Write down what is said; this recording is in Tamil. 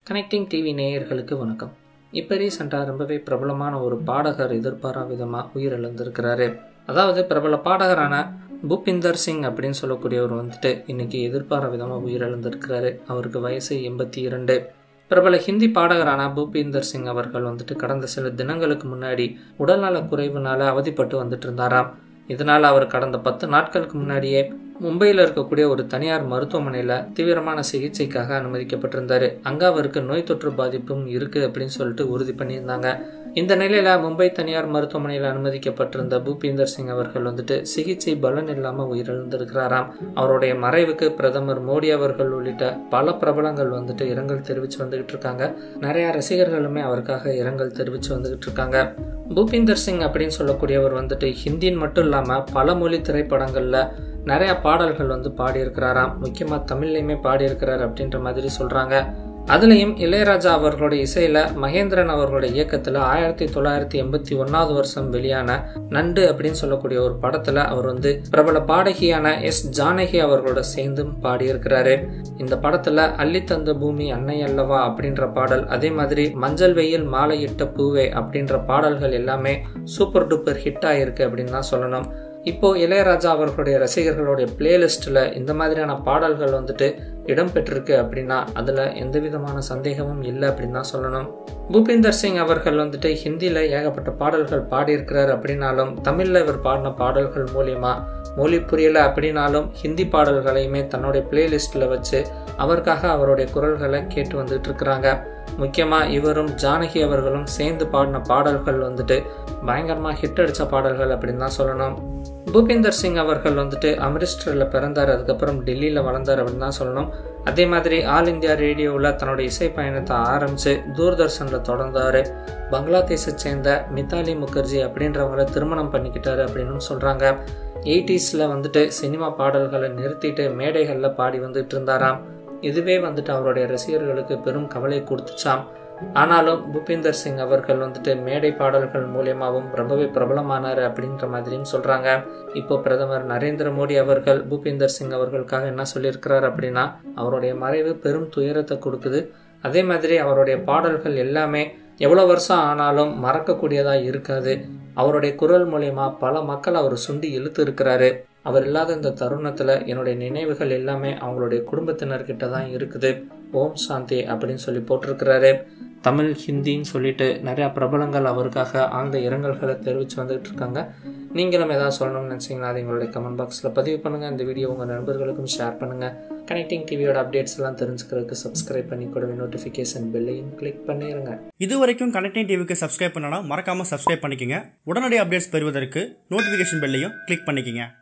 கனெக்டிங் டிவி நேயர்களுக்கு வணக்கம் இப்போ ரீசெண்டாக ரொம்பவே பிரபலமான ஒரு பாடகர் எதிர்பாரா விதமாக உயிரிழந்திருக்கிறாரு அதாவது பிரபல பாடகரான பூபிந்தர் சிங் அப்படின்னு சொல்லக்கூடியவர் வந்துட்டு இன்னைக்கு எதிர்பாரா விதமாக உயிரிழந்திருக்கிறாரு அவருக்கு வயசு எண்பத்தி இரண்டு பிரபல ஹிந்தி பாடகரான பூபிந்தர் சிங் அவர்கள் வந்துட்டு கடந்த சில தினங்களுக்கு முன்னாடி உடல்நல குறைவுனால அவதிப்பட்டு வந்துட்டு இருந்தாராம் இதனால் அவர் கடந்த பத்து நாட்களுக்கு முன்னாடியே மும்பையில் இருக்கக்கூடிய ஒரு தனியார் மருத்துவமனையில் தீவிரமான சிகிச்சைக்காக அனுமதிக்கப்பட்டிருந்தாரு அங்கே அவருக்கு நோய் தொற்று பாதிப்பும் இருக்குது அப்படின்னு சொல்லிட்டு உறுதி பண்ணியிருந்தாங்க இந்த நிலையில் மும்பை தனியார் மருத்துவமனையில் அனுமதிக்கப்பட்டிருந்த பூபீந்தர் சிங் அவர்கள் வந்துட்டு சிகிச்சை பலன் இல்லாமல் உயிரிழந்திருக்கிறாராம் அவருடைய மறைவுக்கு பிரதமர் மோடி அவர்கள் உள்ளிட்ட பல பிரபலங்கள் வந்துட்டு இரங்கல் தெரிவித்து வந்துகிட்டு இருக்காங்க நிறைய ரசிகர்களுமே அவருக்காக இரங்கல் தெரிவித்து வந்துகிட்டு இருக்காங்க பூபிந்தர் சிங் அப்படின்னு சொல்லக்கூடியவர் வந்துட்டு ஹிந்தின்னு மட்டும் இல்லாமல் பல மொழி திரைப்படங்களில் நிறைய பாடல்கள் வந்து பாடியிருக்கிறாராம் முக்கியமாக தமிழ்லையுமே பாடியிருக்கிறார் அப்படின்ற மாதிரி சொல்கிறாங்க அதுலேயும் இளையராஜா அவர்களுடைய இசையில் மகேந்திரன் அவர்களுடைய இயக்கத்தில் ஆயிரத்தி தொள்ளாயிரத்தி எண்பத்தி ஒன்றாவது வருஷம் வெளியான நண்டு அப்படின்னு சொல்லக்கூடிய ஒரு படத்தில் அவர் வந்து பிரபல பாடகியான எஸ் ஜானகி அவர்களோட சேர்ந்தும் பாடியிருக்கிறாரு இந்த படத்தில் அள்ளி தந்த பூமி அன்னை அல்லவா அப்படின்ற பாடல் அதே மாதிரி மஞ்சள் வெயில் மாலையிட்ட பூவே அப்படின்ற பாடல்கள் எல்லாமே சூப்பர் டூப்பர் ஹிட் ஆயிருக்கு அப்படின்னு தான் சொல்லணும் இப்போ இளையராஜா அவர்களுடைய ரசிகர்களுடைய பிளேலிஸ்ட்டில் இந்த மாதிரியான பாடல்கள் வந்துட்டு இடம்பெற்றிருக்கு அப்படின்னா அதில் எந்த விதமான சந்தேகமும் இல்லை அப்படின்னு தான் சொல்லணும் பூபிந்தர் சிங் அவர்கள் வந்துட்டு ஹிந்தியில் ஏகப்பட்ட பாடல்கள் பாடியிருக்கிறார் அப்படின்னாலும் தமிழில் இவர் பாடின பாடல்கள் மூலியமா மொழி புரியல அப்படின்னாலும் ஹிந்தி பாடல்களையுமே தன்னுடைய பிளேலிஸ்ட்டில் வச்சு அவருக்காக அவருடைய குரல்களை கேட்டு வந்துட்டு இருக்கிறாங்க முக்கியமாக இவரும் ஜானகி அவர்களும் சேர்ந்து பாடின பாடல்கள் வந்துட்டு பயங்கரமாக ஹிட் அடித்த பாடல்கள் அப்படின்னு தான் சொல்லணும் பூபேந்தர் சிங் அவர்கள் வந்துட்டு அமிர்ஸ்டரில் பிறந்தார் அதுக்கப்புறம் டெல்லியில் வளர்ந்தார் அப்படின்னு தான் சொல்லணும் அதே மாதிரி ஆல் இந்தியா ரேடியோவில் தன்னோட இசை பயணத்தை ஆரம்பித்து தூர்தர்ஷனில் தொடர்ந்தார் பங்களாதேஷை சேர்ந்த மித்தாலி முகர்ஜி அப்படின்றவங்கள திருமணம் பண்ணிக்கிட்டாரு அப்படின்னு சொல்கிறாங்க எயிட்டிஸில் வந்துட்டு சினிமா பாடல்களை நிறுத்திட்டு மேடைகளில் பாடி வந்துட்டு இருந்தாராம் இதுவே வந்துட்டு அவருடைய ரசிகர்களுக்கு பெரும் கவலை கொடுத்துச்சாம் ஆனாலும் பூபேந்தர் சிங் அவர்கள் வந்துட்டு மேடை பாடல்கள் மூலியமாகவும் ரொம்பவே பிரபலமானார் அப்படின்ற மாதிரியும் சொல்கிறாங்க இப்போ பிரதமர் நரேந்திர மோடி அவர்கள் பூபேந்தர் சிங் அவர்களுக்காக என்ன சொல்லியிருக்கிறார் அப்படின்னா அவருடைய மறைவு பெரும் துயரத்தை கொடுக்குது அதே மாதிரி அவருடைய பாடல்கள் எல்லாமே எவ்வளோ வருஷம் ஆனாலும் மறக்கக்கூடியதாக இருக்காது அவருடைய குரல் மூலயமா பல மக்கள் அவர் சுண்டி இழுத்து இருக்கிறாரு அவர் இல்லாத இந்த தருணத்தில் என்னுடைய நினைவுகள் எல்லாமே அவங்களுடைய குடும்பத்தினர்கிட்ட தான் இருக்குது ஓம் சாந்தி அப்படின்னு சொல்லி போட்டிருக்கிறாரு தமிழ் ஹிந்தின்னு சொல்லிட்டு நிறையா பிரபலங்கள் அவருக்காக ஆழ்ந்த இரங்கல்களை தெரிவித்து வந்துகிட்டு இருக்காங்க நீங்களும் ஏதாவது சொல்லணும்னு நினச்சிங்கன்னா அது எங்களுடைய கமெண்ட் பாக்ஸில் பதிவு பண்ணுங்கள் இந்த வீடியோ உங்கள் நண்பர்களுக்கும் ஷேர் பண்ணுங்கள் கனெக்டிங் டிவியோட அப்டேட்ஸ் எல்லாம் தெரிஞ்சுக்கிறதுக்கு சப்ஸ்கிரைப் பண்ணி கூடவே நோட்டிஃபிகேஷன் பெல்லையும் கிளிக் பண்ணிடுங்க இது வரைக்கும் கனெக்டிங் டிவிக்கு சப்ஸ்கிரைப் பண்ணனா மறக்காமல் சப்ஸ்கிரைப் பண்ணிக்கங்க உடனடி அப்டேட்ஸ் பெறுவதற்கு நோட்டிஃபிகேஷன் பெல்லையும் கிளிக் பண்ணிக்கங்க